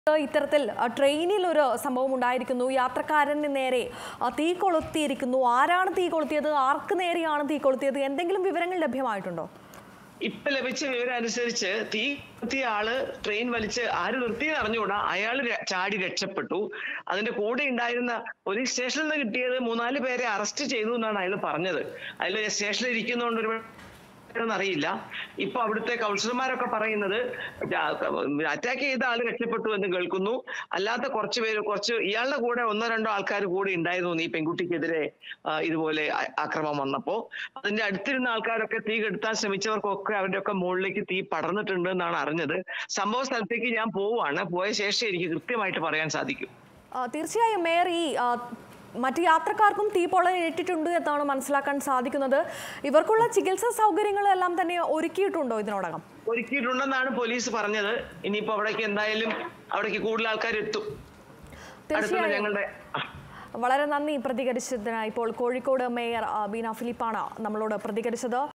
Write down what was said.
ഇത്തരത്തിൽ അ, ട്രെയിനിൽ ഒരു സംഭവം ഉണ്ടായിരിക്കുന്നു യാത്രക്കാരന് നേരെ അ, തീ കൊളുത്തിയിരിക്കുന്നു ആരാണ് തീ കൊളുത്തിയത് ആർക്ക് നേരെയാണ് തീ കൊളുത്തിയത് എന്തെങ്കിലും വിവരങ്ങൾ ലഭ്യമായിട്ടുണ്ടോ ഇപ്പൊ ലഭിച്ച വിവരം അനുസരിച്ച് തീ നിർത്തിയ ആള് ട്രെയിൻ വലിച്ച് ആര് നിർത്തിയെന്ന് അറിഞ്ഞുകൂടാ അയാൾ ചാടി രക്ഷപ്പെട്ടു അതിന്റെ കൂടെ ഉണ്ടായിരുന്ന പോലീസ് സ്റ്റേഷനിൽ നിന്ന് കിട്ടിയത് മൂന്നാല് പേരെ അറസ്റ്റ് ചെയ്തു എന്നാണ് അയാൾ പറഞ്ഞത് അതിൽ സ്റ്റേഷനിൽ ഇരിക്കുന്നതുകൊണ്ട് ഒരു അറിയില്ല ഇപ്പൊ അവിടുത്തെ കൗൺസിലർമാരൊക്കെ പറയുന്നത് അറ്റാക്ക് ചെയ്ത ആള് രക്ഷപ്പെട്ടു എന്ന് കേൾക്കുന്നു അല്ലാത്ത കുറച്ച് പേര് കുറച്ച് ഇയാളുടെ കൂടെ ഒന്നോ രണ്ടോ ആൾക്കാർ കൂടി ഉണ്ടായിരുന്നു ഈ പെൺകുട്ടിക്കെതിരെ ആ, ഇതുപോലെ ആ- ആക്രമണം വന്നപ്പോ അതിന്റെ അടുത്തിരുന്ന ആൾക്കാരൊക്കെ തീ കെടുത്താൻ ശ്രമിച്ചവർക്കൊക്കെ അവരുടെ ഒക്കെ മുകളിലേക്ക് തീ പടർന്നിട്ടുണ്ട് എന്നാണ് അറിഞ്ഞത് സംഭവ സ്ഥലത്തേക്ക് ഞാൻ പോവാണ് പോയ ശേഷം എനിക്ക് കൃത്യമായിട്ട് പറയാൻ സാധിക്കും ആ, തീർച്ചയായും മേയർ ഈ ആ, മറ്റ് യാത്രക്കാർക്കും തീ പൊള്ളലേറ്റിട്ടുണ്ട് എന്നാണ് മനസ്സിലാക്കാൻ സാധിക്കുന്നത് ഇവർക്കുള്ള ചികിത്സാ സൗകര്യങ്ങളെല്ലാം തന്നെ ഒരുക്കിയിട്ടുണ്ടോ ഇതിനോടകം ഒരുക്കിയിട്ടുണ്ടെന്നാണ് പോലീസ് പറഞ്ഞത് ഇനിയിപ്പോ അവിടേക്ക് എന്തായാലും അവിടേക്ക് കൂടുതൽ ആൾക്കാർ എത്തും അടുത്തുള്ള തീർച്ചയായും ഞങ്ങളുടെ ആ. വളരെ നന്ദി പ്രതികരിച്ചതിന് ഇപ്പോൾ കോഴിക്കോട് മേയർ ആ, ബീന ഫിലിപ്പാണ് നമ്മളോട് പ്രതികരിച്ചത്